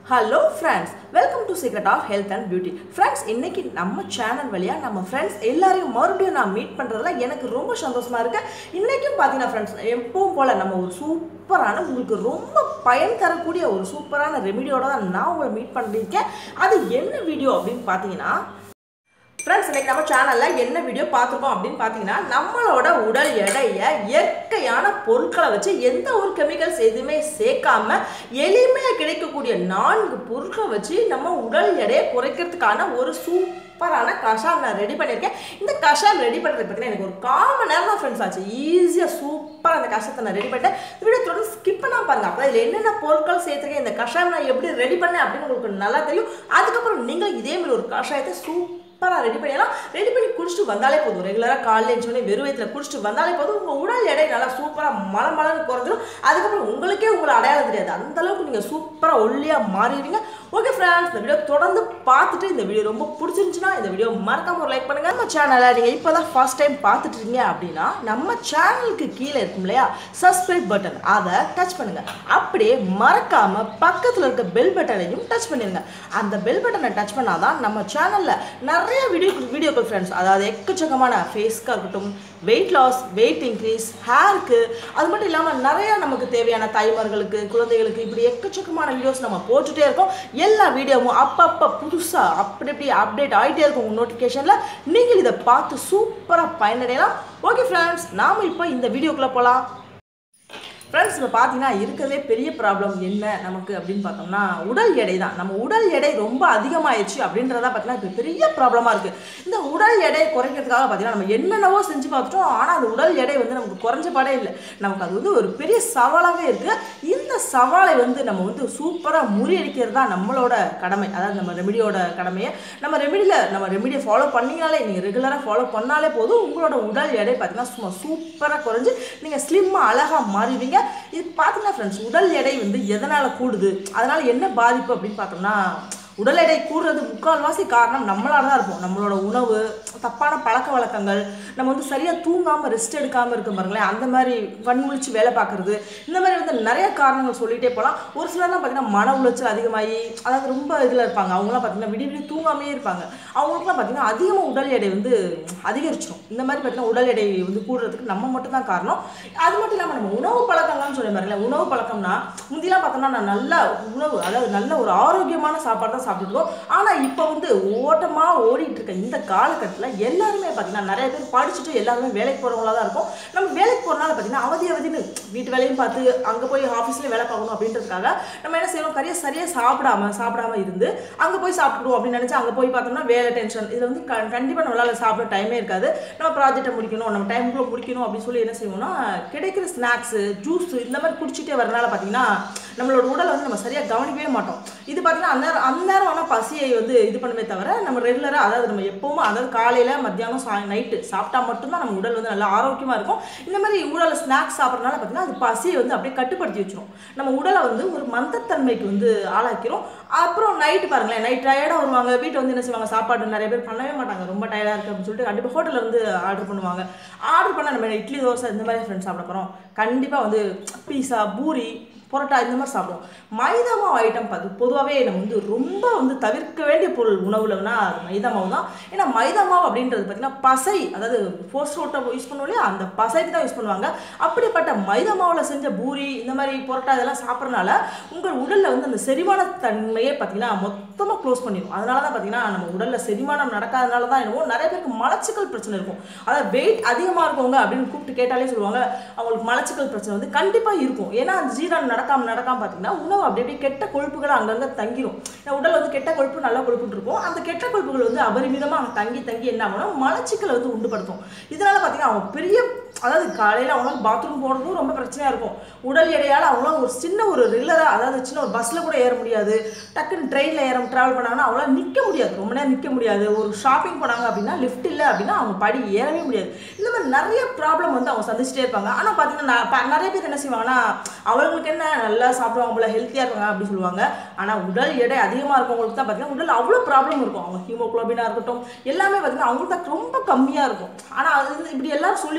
hello friends welcome to secret of health and beauty friends இன்னைக்கு நம்ம channel வழியாக நம்ம ஃப்ரெண்ட்ஸ் எல்லாரையும் மறுபடியும் நான் மீட் பண்ணுறதுல எனக்கு ரொம்ப சந்தோஷமா இருக்கு இன்றைக்கும் பார்த்தீங்கன்னா ஃப்ரெண்ட்ஸ் எப்பவும் போல் நம்ம ஒரு சூப்பரான உங்களுக்கு ரொம்ப பயன் தரக்கூடிய ஒரு சூப்பரான ரெமிடியோட தான் நான் உங்களை மீட் பண்ணியிருக்கேன் அது என்ன வீடியோ அப்படின்னு பார்த்தீங்கன்னா ஃப்ரெண்ட்ஸ் இன்னைக்கு நம்ம சேனலில் என்ன வீடியோ பார்த்துருக்கோம் அப்படின்னு பார்த்தீங்கன்னா நம்மளோட உடல் எடையை இயற்கையான பொருட்களை வச்சு எந்த ஒரு கெமிக்கல்ஸ் எதுவுமே சேர்க்காம எளிமையாக கிடைக்கக்கூடிய நான்கு பொருட்களை வச்சு நம்ம உடல் எடையை குறைக்கிறதுக்கான ஒரு சூப்பரான கஷாயம் நான் ரெடி பண்ணியிருக்கேன் இந்த கஷாயம் ரெடி பண்ணுறது பார்த்தீங்கன்னா எனக்கு ஒரு கால் மணி நேரம் தான் ஃப்ரெண்ட்ஸ் ஆச்சு ஈஸியாக சூப்பராக அந்த கஷாயத்தை நான் ரெடி பண்ணிட்டேன் இந்த வீடியோ தொடர்ந்து ஸ்கிப் பண்ணாம பாருங்க அப்போ இதில் என்னென்ன பொருட்கள் சேர்த்துருக்கேன் இந்த கஷாயம் நான் எப்படி ரெடி பண்ணேன் அப்படின்னு உங்களுக்கு நல்லா தெரியும் அதுக்கப்புறம் நீங்களும் இதே மாதிரி ஒரு கஷாயத்தை சூப்பர் சூப்பராக ரெடி பண்ணிடலாம் ரெடி பண்ணி குடிச்சிட்டு வந்தாலே போதும் ரெகுலராக காலையில் எழுந்தோடனே வெறும் வயிற்றுல குடிச்சிட்டு வந்தாலே போதும் உங்கள் உடல் எடை நல்லா சூப்பராக மல மலன்னு குறைஞ்சிடும் அதுக்கப்புறம் உங்களுக்கே உங்களை அடையாளம் தெரியாது அந்த அளவுக்கு நீங்கள் சூப்பராக ஒல்லியாக மாறிடுவீங்க ஓகே ஃப்ரெண்ட்ஸ் இந்த வீடியோ தொடர்ந்து பார்த்துட்டு இந்த வீடியோ ரொம்ப பிடிச்சிருந்துச்சுன்னா இந்த வீடியோ மறக்காம ஒரு லைக் பண்ணுங்க நம்ம சேனலை நீங்கள் இப்போ தான் ஃபர்ஸ்ட் டைம் பார்த்துட்டு இருக்கீங்க அப்படின்னா நம்ம சேனலுக்கு கீழே இருக்கும் இல்லையா சப்ஸ்கிரைப் பட்டன் அதை டச் பண்ணுங்க அப்படியே மறக்காம பக்கத்தில் இருக்க பெல் பட்டனையும் டச் பண்ணிடுங்க அந்த பெல் பட்டனை டச் பண்ணாதான் நம்ம சேனலில் நிறைய வீடியோ வீடியோக்கள் ஃப்ரெண்ட்ஸ் அதாவது எக்கச்சக்கமான ஃபேஸ்க்காக இருக்கட்டும் வெயிட் லாஸ் வெயிட் இன்க்ரீஸ் ஹேருக்கு அது மட்டும் இல்லாமல் நிறைய நமக்கு தேவையான தாய்மார்களுக்கு குழந்தைகளுக்கு இப்படி எக்கச்சக்கமான வீடியோஸ் நம்ம போட்டுகிட்டே இருக்கோம் எல்லா வீடியோவும் அப்பப்போ புதுசாக அப்படி இப்படி அப்டேட் ஆகிட்டே இருக்கும் உங்கள் நோட்டிஃபிகேஷனில் நீங்கள் இதை பார்த்து சூப்பராக பயனடையலாம் ஓகே ஃப்ரெண்ட்ஸ் நாம் இப்போ இந்த வீடியோக்குள்ளே போகலாம் ஃப்ரெண்ட்ஸ் இப்போ பார்த்தீங்கன்னா இருக்கிறதே பெரிய ப்ராப்ளம் என்ன நமக்கு அப்படின்னு பார்த்தோம்னா உடல் எடை தான் நம்ம உடல் எடை ரொம்ப அதிகமாயிடுச்சு அப்படின்றதா பார்த்தீங்கன்னா இப்போ பெரிய ப்ராப்ளமாக இருக்குது இந்த உடல் எடை குறைக்கிறதுக்காக பார்த்தீங்கன்னா நம்ம என்னென்னவோ செஞ்சு பார்த்துட்டோம் ஆனால் அந்த உடல் எடை வந்து நமக்கு குறைஞ்ச பாடே இல்லை நமக்கு அது வந்து ஒரு பெரிய சவாலாகவே இருக்குது இந்த சவாலை வந்து நம்ம வந்து சூப்பராக முறியடிக்கிறது தான் நம்மளோட கடமை அதாவது நம்ம ரெமிடியோட கடமையை நம்ம ரெமிடியில் நம்ம ரெமிடியை ஃபாலோ பண்ணீங்கனாலே நீங்கள் ரெகுலராக ஃபாலோ பண்ணாலே போதும் உங்களோட உடல் எடை பார்த்தீங்கன்னா சும்மா சூப்பராக குறைஞ்சு நீங்கள் ஸ்லிம்மாக அழகாக மாறிடுவீங்க இது பார்த்தீங்கன்னா ஃப்ரெண்ட்ஸ் உடல் எடை வந்து எதனால் கூடுது அதனால் என்ன பாதிப்பு அப்படின்னு பார்த்தோம்னா உடல் எடை கூடுறது முக்கால்வாசி காரணம் நம்மளால தான் இருப்போம் நம்மளோட உணவு தப்பான பழக்க வழக்கங்கள் நம்ம வந்து சரியாக தூங்காமல் ரெஸ்ட் எடுக்காமல் இருக்க பாருங்களேன் அந்த மாதிரி கண்முழிச்சு வேலை பார்க்குறது இந்த மாதிரி வந்து நிறைய காரணங்கள் சொல்லிகிட்டே போகலாம் ஒரு சிலர்லாம் பார்த்தீங்கன்னா மன உளைச்சல் அதிகமாகி அதாவது ரொம்ப இதில் இருப்பாங்க அவங்களாம் பார்த்தீங்கன்னா விடிய விடிய தூங்காமே இருப்பாங்க அவங்களுக்குலாம் பார்த்தீங்கன்னா அதிகமாக உடல் எடை வந்து அதிகரிச்சிடும் இந்த மாதிரி பார்த்தீங்கன்னா உடல் எடை வந்து கூடுறதுக்கு நம்ம மட்டும் தான் காரணம் அது மட்டும் இல்லாமல் நம்ம உணவு பழக்கங்கள்னு சொல்லி பாருங்களேன் உணவு பழக்கம்னா முந்திலாம் பார்த்தோம்னா நான் நல்ல உணவு அதாவது நல்ல ஒரு ஆரோக்கியமான சாப்பாடு தான் சாப்பிட்டுருக்கோம் ஆனால் இப்போ வந்து ஓட்டமாக ஓடிட்டு இருக்க இந்த காலகட்டத்தில் எல்லாருமே பார்த்தீங்கன்னா நிறைய பேர் படிச்சுட்டு எல்லாருமே வேலைக்கு போகிறவங்களா தான் இருக்கும் நம்ம வேலைக்கு போகிறனால பார்த்தீங்கன்னா அவதி அவதின்னு வீட்டு வேலையும் பார்த்து அங்கே போய் ஆஃபீஸ்லேயும் வேலை பார்க்கணும் அப்படின்றதுக்காக நம்ம என்ன செய்வோம் கரையை சரியாக சாப்பிடாம சாப்பிடாம இருந்து அங்கே போய் சாப்பிடுவோம் அப்படின்னு நினச்சி அங்கே போய் பார்த்தோம்னா வேலை டென்ஷன் இதில் வந்து க கண்டிப்பாக நம்மளால் சாப்பிட டைமே இருக்காது நம்ம ப்ராஜெக்டை முடிக்கணும் நம்ம டைமுக்குள்ளே முடிக்கணும் அப்படின்னு சொல்லி என்ன செய்வோம்னா கிடைக்கிற ஸ்நாக்ஸு ஜூஸ் இந்த மாதிரி குடிச்சிட்டே வரனால பார்த்தீங்கன்னா நம்மளோட உடலை வந்து நம்ம சரியாக கவனிக்கவே மாட்டோம் இது பார்த்தீங்கன்னா அந்நேரம் அந்நேரம் ஆனால் பசியை வந்து இது பண்ணுமே தவிர நம்ம ரெகுலராக அதாவது நம்ம எப்போவும் அதாவது காலையில் மத்தியானம் சா நைட்டு சாப்பிட்டா மட்டும்தான் நம்ம உடல் வந்து நல்லா ஆரோக்கியமாக இருக்கும் இந்த மாதிரி உடலில் ஸ்நாக்ஸ் சாப்பிட்றதுனால பார்த்தீங்கன்னா அது பசியை வந்து அப்படியே கட்டுப்படுத்தி வச்சிரும் நம்ம உடலை வந்து ஒரு மந்தத்தன்மைக்கு வந்து ஆளாக்கிறோம் அப்புறம் நைட்டு பாருங்களேன் நைட் டயர்டாக வருவாங்க வீட்டை வந்து என்ன செய்வாங்க சாப்பாடு நிறைய பேர் பண்ணவே மாட்டாங்க ரொம்ப டயர்டாக இருக்குது அப்படின்னு சொல்லிட்டு கண்டிப்பாக ஹோட்டலில் வந்து ஆர்டர் பண்ணுவாங்க ஆர்டர் பண்ணால் நம்ம இட்லி தோசை இந்த மாதிரி ஃப்ரெண்ட்ஸ் சாப்பிட போகிறோம் கண்டிப்பாக வந்து பீஸா பூரி பரோட்டா இந்த மாதிரி சாப்பிடுவோம் மைதா மாவு ஐட்டம் பார்த்து பொதுவாகவே நம்ம வந்து ரொம்ப வந்து தவிர்க்க வேண்டிய பொருள் உணவுலன்னா அது மைதா மாவு தான் ஏன்னா மைதா மாவு அப்படின்றது பார்த்தீங்கன்னா பசை அதாவது போஸ்ட் ரோட்டை யூஸ் பண்ணுவோம் இல்லையா அந்த பசைக்கு தான் யூஸ் பண்ணுவாங்க அப்படிப்பட்ட மைதா மாவில் செஞ்ச பூரி இந்த மாதிரி பரோட்டா இதெல்லாம் சாப்பிட்றனால உங்கள் உடலில் வந்து அந்த செரிமான தன்மையே பார்த்தீங்கன்னா மொத்தமாக க்ளோஸ் பண்ணிடும் அதனால தான் பார்த்தீங்கன்னா நம்ம உடலில் செரிமானம் நடக்காதனால தான் என்னவோ நிறைய பேருக்கு மலச்சிக்கல் பிரச்சனை இருக்கும் அதாவது வெயிட் அதிகமாக இருக்கவங்க அப்படின்னு கூப்பிட்டு கேட்டாலே சொல்லுவாங்க அவங்களுக்கு மலச்சிக்கல் பிரச்சனை வந்து கண்டிப்பாக இருக்கும் ஏன்னா அந்த ஜீரணம் நடக்காம நடக்காம பார்த்தீங்கன்னா உணவு அப்படி அப்படியே கெட்ட கொழுப்புகள் அங்கங்கே தங்கிரும் ஏன்னா உடல் வந்து கெட்ட கொழுப்பு நல்ல கொழுப்புன்னு இருக்கும் அந்த கெட்ட கொழுப்புகள் வந்து அபரிமிதமாக அங்கே தங்கி தங்கி என்ன ஆகணும் மலச்சிக்கலை வந்து உண்டுபடுத்தும் இதனால பார்த்தீங்கன்னா அவங்க பெரிய அதாவது காலையில் அவங்களால பாத்ரூம் போகிறதும் ரொம்ப பிரச்சனையாக இருக்கும் உடல் எடையால் அவங்களாம் ஒரு சின்ன ஒரு ரெகுலராக அதாவது சின்ன ஒரு பஸ்ஸில் கூட ஏற முடியாது டக்குன்னு ட்ரெயினில் ஏற ட்ராவல் பண்ணாங்கன்னா அவங்களால நிற்க முடியாது ரொம்ப நேரம் நிற்க முடியாது ஒரு ஷாப்பிங் போனாங்க அப்படின்னா லிஃப்ட் இல்லை அப்படின்னா அவங்க படி ஏறவே முடியாது இந்த மாதிரி நிறைய ப்ராப்ளம் வந்து அவங்க சந்திச்சிட்டே இருப்பாங்க ஆனால் பார்த்தீங்கன்னா நான் ப- நிறைய பேர் என்ன செய்வாங்கன்னா அவங்களுக்கு என்ன நல்லா சாப்பிடுவாங்க போல ஹெல்த்தியாக இருக்காங்க அப்படின்னு சொல்லுவாங்க ஆனால் உடல் எடை அதிகமாக இருக்கவங்களுக்கு தான் பார்த்தீங்கன்னா உடல் அவ்வளோ ப்ராப்ளம் இருக்கும் அவங்க ஹீமோகுளோபினாக இருக்கட்டும் எல்லாமே பார்த்தீங்கன்னா அவங்களுக்கு தான் ரொம்ப கம்மியாக இருக்கும் ஆனால் அது வந்து இப்படி எல்லாரும் சொல்லி சொல்லி என்ன செய்வாங்க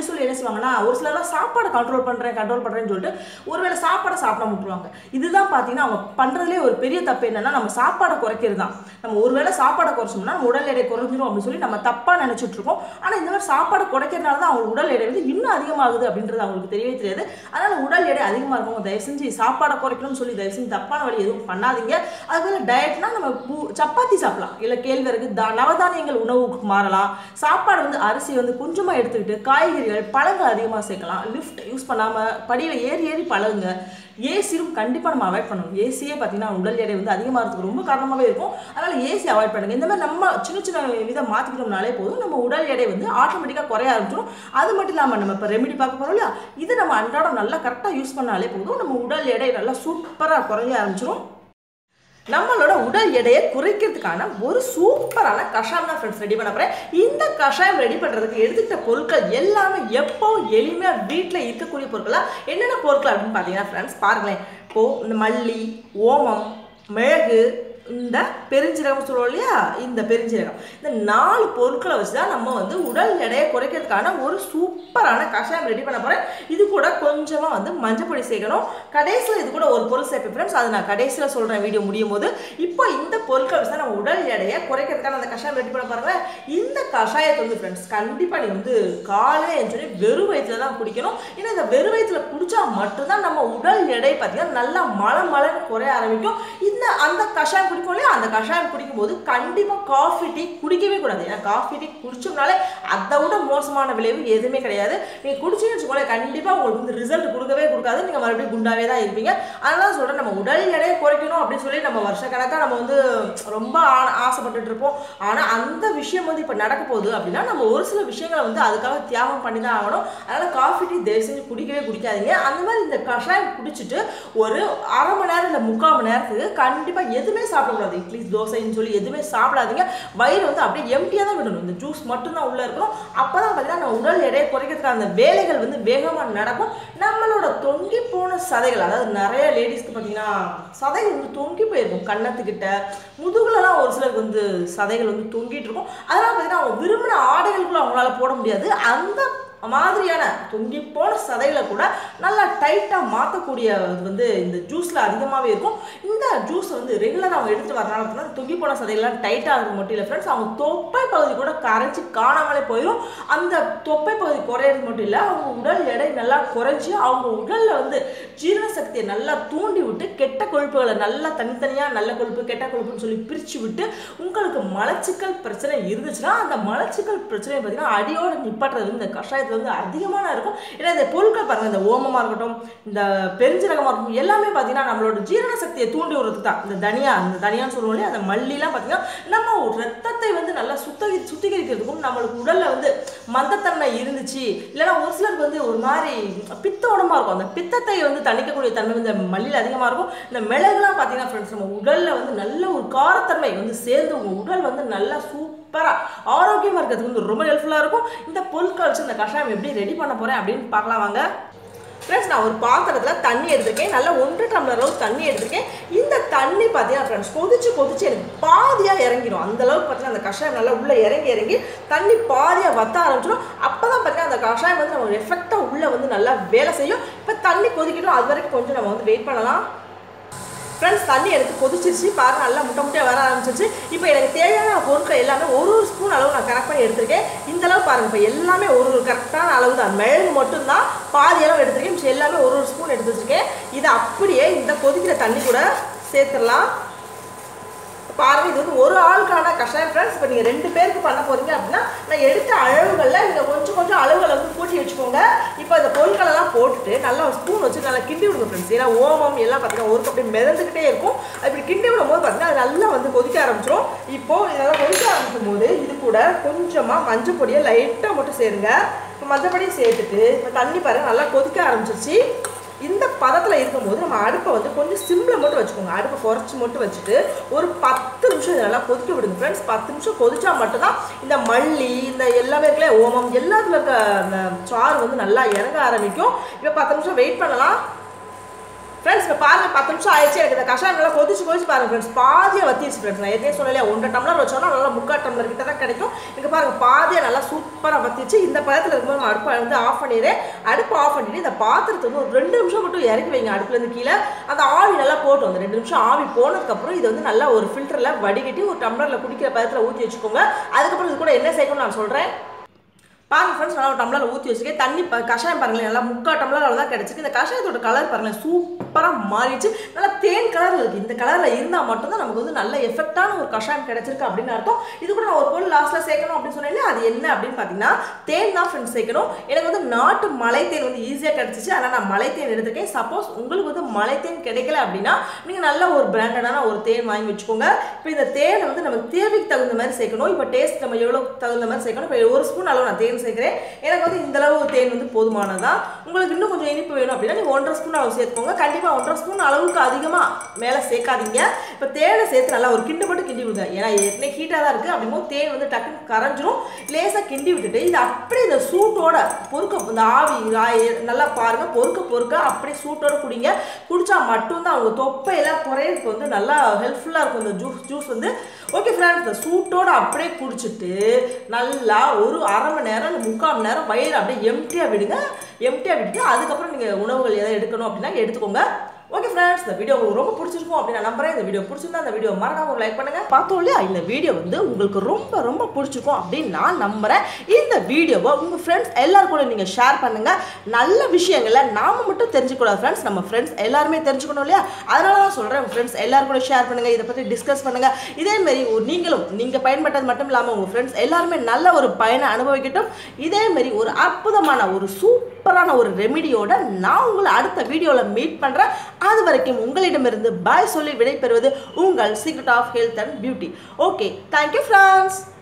பேசுவாங்கன்னா ஒரு சிலர்லாம் சாப்பாடு கண்ட்ரோல் பண்ணுறேன் கண்ட்ரோல் பண்ணுறேன்னு சொல்லிட்டு ஒருவேளை சாப்பாடை சாப்பிட விட்டுருவாங்க இதுதான் பார்த்தீங்கன்னா அவங்க பண்ணுறதுலே ஒரு பெரிய தப்பு என்னன்னா நம்ம சாப்பாடை குறைக்கிறது தான் நம்ம ஒருவேளை சாப்பாடை குறைச்சோம்னா நம்ம உடல் எடை குறைஞ்சிரும் அப்படின்னு சொல்லி நம்ம தப்பாக நினச்சிட்டு இருக்கோம் ஆனால் இந்த மாதிரி சாப்பாடு குறைக்கிறதுனால தான் அவங்க உடல் எடை வந்து இன்னும் அதிகமாகுது அப்படின்றது அவங்களுக்கு தெரியவே தெரியாது அதனால் உடல் எடை அதிகமாக இருக்கும் தயவு செஞ்சு சாப்பாடை குறைக்கணும்னு சொல்லி தயவு செஞ்சு தப்பான வழி எதுவும் பண்ணாதீங்க அதுபோல டயட்னா நம்ம பூ- சப்பாத்தி சாப்பிடலாம் இல்லை கேழ்வரகு தா நவதானியங்கள் உணவுக்கு மாறலாம் சாப்பாடு வந்து அரிசி வந்து கொஞ்சமாக எடுத்துக்கிட்டு காய்கறிகள் பழங்கள் அதிகமாக சேர்க்கலாம் லிஃப்ட் யூஸ் பண்ணாமல் படியில் ஏறி ஏறி பழகுங்க ஏசியும் கண்டிப்பாக நம்ம அவாய்ட் பண்ணணும் ஏசியே பார்த்தீங்கன்னா உடல் எடை வந்து அதிகமாகிறதுக்கு ரொம்ப காரணமாகவே இருக்கும் அதனால் ஏசி அவாய்ட் பண்ணுங்க இந்த மாதிரி நம்ம சின்ன சின்ன விதம் மாற்றிக்கிட்டோம்னாலே போதும் நம்ம உடல் எடை வந்து ஆட்டோமேட்டிக்காக குறைய ஆரம்பிச்சிடும் அது மட்டும் இல்லாமல் நம்ம இப்போ ரெமெடி பார்க்க போகிறோம் இல்லையா இது நம்ம அன்றாடம் நல்லா கரெக்டாக யூஸ் பண்ணாலே போதும் நம்ம உடல் எடை நல்லா சூப்பராக குறைய ஆரம்பிச்சிடும் நம்மளோட உடல் எடையை குறைக்கிறதுக்கான ஒரு சூப்பரான கஷாயம் தான் ஃப்ரெண்ட்ஸ் ரெடி பண்ண போகிறேன் இந்த கஷாயம் ரெடி பண்ணுறதுக்கு எடுத்துக்கிட்ட பொருட்கள் எல்லாமே எப்பவும் எளிமையாக வீட்டில் இருக்கக்கூடிய பொருட்களா என்னென்ன பொருட்கள் அப்படின்னு பார்த்தீங்கன்னா ஃப்ரெண்ட்ஸ் பாருங்களேன் இப்போது இந்த மல்லி ஓமம் மிளகு இந்த பெருஞ்சீரகம் சொல்லுவோம் இல்லையா இந்த பெருஞ்சீரகம் இந்த நாலு பொருட்களை வச்சு தான் நம்ம வந்து உடல் எடையை குறைக்கிறதுக்கான ஒரு சூப்பரான கஷாயம் ரெடி பண்ண போகிறேன் இது கூட கொஞ்சமாக வந்து மஞ்சள் பொடி சேர்க்கணும் கடைசியில் இது கூட ஒரு பொருள் சேர்ப்பேன் ஃப்ரெண்ட்ஸ் அது நான் கடைசியில் சொல்கிறேன் வீடியோ முடியும் போது இப்போ இந்த பொருட்களை வச்சு தான் நம்ம உடல் எடையை குறைக்கிறதுக்கான அந்த கஷாயம் ரெடி பண்ண பாருங்களேன் இந்த கஷாயத்தை வந்து ஃப்ரெண்ட்ஸ் கண்டிப்பாக நீ வந்து காலையில் சொல்லி வெறும் வயிற்றுல தான் குடிக்கணும் ஏன்னா இந்த வெறும் வயிற்றுல குடிச்சா மட்டும்தான் நம்ம உடல் எடை பார்த்தீங்கன்னா நல்லா மழை மழைன்னு குறைய ஆரம்பிக்கும் இந்த அந்த கஷாயம் குடிக்கும் இல்லையா அந்த கஷாயம் குடிக்கும்போது கண்டிப்பாக காஃபி டீ குடிக்கவே கூடாது ஏன்னா காஃபி டீ குடிச்சோம்னாலே அதை விட மோசமான விளைவு எதுவுமே கிடையாது நீங்கள் குடிச்சீங்கன்னு வச்சுக்கோங்களேன் கண்டிப்பாக உங்களுக்கு வந்து ரிசல்ட் கொடுக்கவே கொடுக்காது நீங்கள் மறுபடியும் குண்டாவே தான் இருப்பீங்க அதனால சொல்கிறேன் நம்ம உடல் எடையை குறைக்கணும் அப்படின்னு சொல்லி நம்ம வருஷக்கணக்காக நம்ம வந்து ரொம்ப ஆ- ஆசைப்பட்டுட்டு இருப்போம் ஆனால் அந்த விஷயம் வந்து இப்போ நடக்க போகுது அப்படின்னா நம்ம ஒரு சில விஷயங்களை வந்து அதுக்காக தியாகம் பண்ணி தான் ஆகணும் அதனால் காஃபி டீ தயவு செஞ்சு குடிக்கவே குடிக்காதீங்க அந்த மாதிரி இந்த கஷாயம் குடிச்சிட்டு ஒரு அரை மணி நேரம் இல்லை முக்கால் மணி நேரத்துக்கு கண்டிப்பாக எதுவுமே சாப்பிடக்கூடாது இட்லி தோசைன்னு சொல்லி எதுவுமே சாப்பிடாதீங்க வயிறு வந்து அப்படியே எம்டியாக தான் விடணும் இந்த ஜூஸ் மட்டும்தான் உள்ளே இருக்கணும் அப்போ தான் பார்த்தீங்கன்னா நம்ம உடல் எடையை குறைக்கிறதுக்கான அந்த வேலைகள் வந்து வேகமாக நடக்கும் நம்மளோட தொங்கி போன சதைகள் அதாவது நிறைய லேடிஸ்க்கு பார்த்தீங்கன்னா சதைகள் வந்து தொங்கி போயிருக்கும் கன்னத்துக்கிட்ட முதுகுலலாம் ஒரு சிலருக்கு வந்து சதைகள் வந்து தொங்கிட்டு இருக்கும் அதனால் பார்த்தீங்கன்னா அவங்க விரும்பின ஆடைகளுக்குள்ள அவங்களால போட முடியாது அந்த மாதிரியான தொங்கி போன சதைகளை கூட நல்லா டைட்டாக மாற்றக்கூடிய வந்து இந்த ஜூஸில் அதிகமாகவே இருக்கும் இந்த ஜூஸ் வந்து ரெகுலராக அவங்க எடுத்துட்டு வரனால பார்த்தீங்கன்னா தொங்கி போன சதைகள்லாம் டைட்டாக ஆகிறது மட்டும் இல்லை ஃப்ரெண்ட்ஸ் அவங்க தொப்பை பகுதி கூட கரைச்சி காணாமலே போயிடும் அந்த தொப்பை பகுதி குறையிறது மட்டும் இல்லை அவங்க உடல் எடை நல்லா குறைஞ்சி அவங்க உடலில் வந்து ஜீரண சக்தியை நல்லா தூண்டி விட்டு கெட்ட கொழுப்புகளை நல்லா தனித்தனியாக நல்ல கொழுப்பு கெட்ட கொழுப்புன்னு சொல்லி பிரித்து விட்டு உங்களுக்கு மலச்சிக்கல் பிரச்சனை இருந்துச்சுன்னா அந்த மலச்சிக்கல் பிரச்சனையை பார்த்தீங்கன்னா அடியோட நிப்பாட்டுறது வந்து இந்த கஷாயத்தில் வந்து அதிகமான இருக்கும் ஏன்னா இந்த பொருட்கள் பாருங்கள் இந்த ஓமமாக இருக்கட்டும் இந்த பெருஞ்சீரகமாக இருக்கட்டும் எல்லாமே பார்த்தீங்கன்னா நம்மளோட ஜீரண சக்தியை தூண்டி விடுறது தான் இந்த தனியா இந்த தனியான்னு சொல்லுவோம் இல்லையா அந்த மல்லிலாம் பார்த்தீங்கன்னா நம்ம ரத்தத்தை வந்து நல்லா சுத்தகரி சுத்திகரிக்கிறதுக்கும் நம்மளுக்கு உடலில் வந்து மந்தத்தன்மை இருந்துச்சு இல்லைன்னா ஒரு சிலருக்கு வந்து ஒரு மாதிரி பித்த உடம்பா இருக்கும் அந்த பித்தத்தை வந்து தணிக்கக்கூடிய தன்மை வந்து இந்த மல்லியில் அதிகமாக இருக்கும் இந்த மிளகுலாம் பார்த்தீங்கன்னா ஃப்ரெண்ட்ஸ் நம்ம உடலில் வந்து நல்ல ஒரு காரத்தன்மை வந்து சேர்ந்து உங்கள் உடல் வந்து நல்லா சூப்பராக ஆரோக்கியமாக இருக்கிறதுக்கு வந்து ரொம்ப ஹெல்ப்ஃபுல்லாக இருக்கும் இந்த பொருட்கள் வச்சு இந்த கஷாயம் எப்படி ரெடி பண்ண போகிறேன் அப்படின்னு பார்க்கலாம் வாங்க ஃப்ரெண்ட்ஸ் நான் ஒரு பாத்திரத்தில் தண்ணி எடுத்திருக்கேன் நல்லா ஒன்றரை டம்ளர் அளவு தண்ணி எடுத்திருக்கேன் இந்த தண்ணி பார்த்தீங்கன்னா ஃப்ரெண்ட்ஸ் கொதிச்சு கொதிச்சு எனக்கு பாதியாக இறங்கிடும் அந்த அளவுக்கு பார்த்தீங்கன்னா அந்த கஷாயம் நல்லா உள்ளே இறங்கி இறங்கி தண்ணி பாதியாக வத்த ஆரம்பிச்சிடும் அப்போ தான் பார்த்தீங்கன்னா அந்த கஷாயம் வந்து நம்ம எஃபெக்டாக உள்ளே வந்து நல்லா வேலை செய்யும் இப்போ தண்ணி கொதிக்கட்டும் அது வரைக்கும் கொஞ்சம் நம்ம வந்து வெயிட் பண்ணலாம் ஃப்ரெண்ட்ஸ் தண்ணி எடுத்து கொதிச்சிருச்சு பாருங்க நல்லா முட்டை முட்டையாக வர ஆரம்பிச்சிருச்சு இப்போ எனக்கு தேவையான பொருட்கள் எல்லாமே ஒரு ஒரு ஸ்பூன் அளவு நான் கரெக்ட் பண்ணி எடுத்திருக்கேன் இந்த அளவு பாருங்க இப்போ எல்லாமே ஒரு ஒரு கரெக்டான அளவு தான் மிளகு மட்டும்தான் பாதி அளவு எடுத்திருக்கேன் மிச்சம் எல்லாமே ஒரு ஒரு ஸ்பூன் எடுத்து வச்சிருக்கேன் இதை அப்படியே இந்த கொதிக்கிற தண்ணி கூட சேர்த்துடலாம் பாருங்க இது வந்து ஒரு ஆளுக்கான கஷாயம் ஃப்ரெண்ட்ஸ் இப்போ நீங்கள் ரெண்டு பேருக்கு பண்ண போறீங்க அப்படின்னா நான் எடுத்த அளவுகளில் நீங்கள் கொஞ்சம் கொஞ்சம் அளவுகளை வந்து கூட்டி வச்சுக்கோங்க இப்போ இந்த பொருட்களெல்லாம் போட்டுட்டு நல்லா ஒரு ஸ்பூன் வச்சு நல்லா கிண்டி விடுங்க ஃப்ரெண்ட்ஸ் ஏன்னா ஓமம் எல்லாம் பார்த்தீங்கன்னா ஒரு அப்படி மிதந்துக்கிட்டே இருக்கும் இப்படி கிண்டி விடும் போது பார்த்தீங்கன்னா அது நல்லா வந்து கொதிக்க ஆரம்பிச்சிடும் இப்போ இதெல்லாம் கொதிக்க ஆரம்பிக்கும் போது இது கூட கொஞ்சமாக மஞ்சள் பொடியை லைட்டாக மட்டும் சேருங்க இப்போ மஞ்சள் பொடியை சேர்த்துட்டு இப்போ தண்ணி பாருங்க நல்லா கொதிக்க ஆரம்பிச்சிருச்சு இந்த பதத்தில் இருக்கும்போது நம்ம அடுப்பை வந்து கொஞ்சம் சிம்மில் மட்டும் வச்சுக்கோங்க அடுப்பை குறைச்சி மட்டும் வச்சுட்டு ஒரு பத்து நிமிஷம் இதை நல்லா கொதிக்க விடுங்க ஃப்ரெண்ட்ஸ் பத்து நிமிஷம் கொதிச்சா மட்டும்தான் இந்த மல்லி இந்த எல்லாமே இருக்குல்ல ஓமம் எல்லாத்துல இருக்க அந்த சாறு வந்து நல்லா இறங்க ஆரம்பிக்கும் இப்போ பத்து நிமிஷம் வெயிட் பண்ணலாம் ஃப்ரெண்ட்ஸ் ஃப்ரெண்ட்ஸ் இப்போ பாருங்க பத்து நிமிஷம் ஆயிடுச்சு எனக்கு இந்த கஷாயம் நல்லா கொதிச்சு கொதிச்சு பாருங்க ஃப்ரெண்ட்ஸ் பாதியாக வத்திடுச்சு ஃப்ரெண்ட்ஸ் நான் ஏற்கனவே சொல்லலையா ஒன்றரை டம்ளர் வச்சோம்னா நல்லா முக்கால் டம்ளர் கிட்ட தான் கிடைக்கும் இங்கே பாருங்க பாதியாக நல்லா சூப்பராக வத்திச்சு இந்த பழத்தில் இருக்கும்போது நம்ம அடுப்பை வந்து ஆஃப் பண்ணிடுறேன் அடுப்பு ஆஃப் பண்ணிட்டு இந்த பாத்திரத்தை வந்து ஒரு ரெண்டு நிமிஷம் மட்டும் இறக்கி வைங்க அடுப்புலேருந்து கீழே அந்த ஆவி நல்லா போட்டோம் அந்த ரெண்டு நிமிஷம் ஆவி போனதுக்கப்புறம் இது வந்து நல்லா ஒரு ஃபில்டரில் வடிகட்டி ஒரு டம்ளரில் குடிக்கிற பதத்தில் ஊற்றி வச்சுக்கோங்க அதுக்கப்புறம் இது கூட என்ன சேர்க்கணும்னு நான் சொல்கிறேன் பாருங்க ஃப்ரெண்ட்ஸ் நல்லா ஒரு டம்ளர் ஊற்றி வச்சுக்கேன் தண்ணி ப கஷாயம் பாருங்களேன் நல்லா முக்கால் டம்ளர் அளவு தான் கிடச்சிருக்கு இந்த கஷாயத்தோட கலர் பாருங்களேன் சூப்பராக மாறிடுச்சு நல்லா தேன் கலரில் இருக்குது இந்த கலரில் இருந்தால் மட்டும்தான் நமக்கு வந்து நல்ல எஃபெக்டான ஒரு கஷாயம் கிடச்சிருக்கு அப்படின்னு அர்த்தம் இது கூட நான் ஒரு பொருள் லாஸ்ட்டில் சேர்க்கணும் அப்படின்னு சொன்னேன் அது என்ன அப்படின்னு பார்த்தீங்கன்னா தேன் தான் ஃப்ரெண்ட்ஸ் சேர்க்கணும் எனக்கு வந்து நாட்டு மலை தேன் வந்து ஈஸியாக கிடச்சிச்சு ஆனால் நான் மலை தேன் எடுத்திருக்கேன் சப்போஸ் உங்களுக்கு வந்து மலை தேன் கிடைக்கல அப்படின்னா நீங்கள் நல்ல ஒரு பிராண்டடான ஒரு தேன் வாங்கி வச்சுக்கோங்க இப்போ இந்த தேனை வந்து நமக்கு தேவைக்கு தகுந்த மாதிரி சேர்க்கணும் இப்போ டேஸ்ட் நம்ம எவ்வளோ தகுந்த மாதிரி சேர்க்கணும் இப்போ ஒரு ஸ்பூன் அளவு நான் தேன் சேர்க்குறேன் எனக்கு வந்து இந்த அளவு தேன் வந்து போதுமானதான் உங்களுக்கு இன்னும் கொஞ்சம் இனிப்பு வேணும் அப்படின்னா நீங்கள் ஒன்றரை ஸ்பூன் அளவு சேர்த்துக்கோங்க கண்டிப்பாக ஒன்றரை ஸ்பூன் அளவுக்கு அதிகமாக மேலே சேர்க்காதீங்க இப்போ தேனை சேர்த்து நல்லா ஒரு கிண்டு மட்டும் கிண்டி விடுங்க ஏன்னா ஏற்கனவே ஹீட்டாக தான் இருக்குது அப்படிங்கும்போது தேன் வந்து டக்குன்னு கரைஞ்சிரும் லேசாக கிண்டி விட்டுட்டு இது அப்படியே இந்த சூட்டோட பொறுக்க இந்த ஆவி ஆ- நல்லா பாருங்கள் பொறுக்க பொறுக்க அப்படியே சூட்டோட குடிங்க குடிச்சா மட்டும்தான் அவங்க தொப்பையெல்லாம் குறையறதுக்கு வந்து நல்லா ஹெல்ப்ஃபுல்லாக இருக்கும் இந்த ஜூஸ் ஜூஸ் வந்து ஓகே ஃப்ரெண்ட்ஸ் இந்த சூட்டோட அப்படியே குடிச்சிட்டு நல்லா ஒரு அரை மணி நேரம் இல்லை முக்கால் மணி நேரம் வயிறு அப்படியே எம்டியாக விடுங்க எம்டியாக விட்டுட்டு அதுக்கப்புறம் நீங்கள் உணவுகள் எதாவது எடுக்கணும் அப்படின்னா எடுத்துக்கோங்க ஓகே ஃப்ரெண்ட்ஸ் இந்த வீடியோ உங்களுக்கு ரொம்ப பிடிச்சிருக்கும் அப்படின்னு நான் நம்புறேன் இந்த வீடியோ பிடிச்சிருந்தா இந்த வீடியோ மறக்காம ஒரு லைக் பண்ணுங்க பார்த்தோம் இல்லையா இந்த வீடியோ வந்து உங்களுக்கு ரொம்ப ரொம்ப பிடிச்சிருக்கும் அப்படின்னு நான் நம்புறேன் இந்த வீடியோவை உங்க ஃப்ரெண்ட்ஸ் எல்லாரும் கூட நீங்க ஷேர் பண்ணுங்க நல்ல விஷயங்களை நாம மட்டும் தெரிஞ்சுக்கூடாது ஃப்ரெண்ட்ஸ் நம்ம ஃப்ரெண்ட்ஸ் எல்லாருமே தெரிஞ்சுக்கணும் இல்லையா அதனால தான் சொல்றேன் உங்க ஃப்ரெண்ட்ஸ் எல்லாரும் கூட ஷேர் பண்ணுங்க இதை பத்தி டிஸ்கஸ் பண்ணுங்க இதே மாதிரி ஒரு நீங்களும் நீங்க பயன்பட்டது மட்டும் இல்லாமல் உங்க ஃப்ரெண்ட்ஸ் எல்லாருமே நல்ல ஒரு பயனை அனுபவிக்கட்டும் இதே மாதிரி ஒரு அற்புதமான ஒரு சூப்பரான ஒரு ரெமிடியோட நான் உங்களை அடுத்த வீடியோவில் மீட் பண்ணுறேன் அது வரைக்கும் உங்களிடமிருந்து பாய் சொல்லி விடைபெறுவது உங்கள் secret of health and beauty okay thank you friends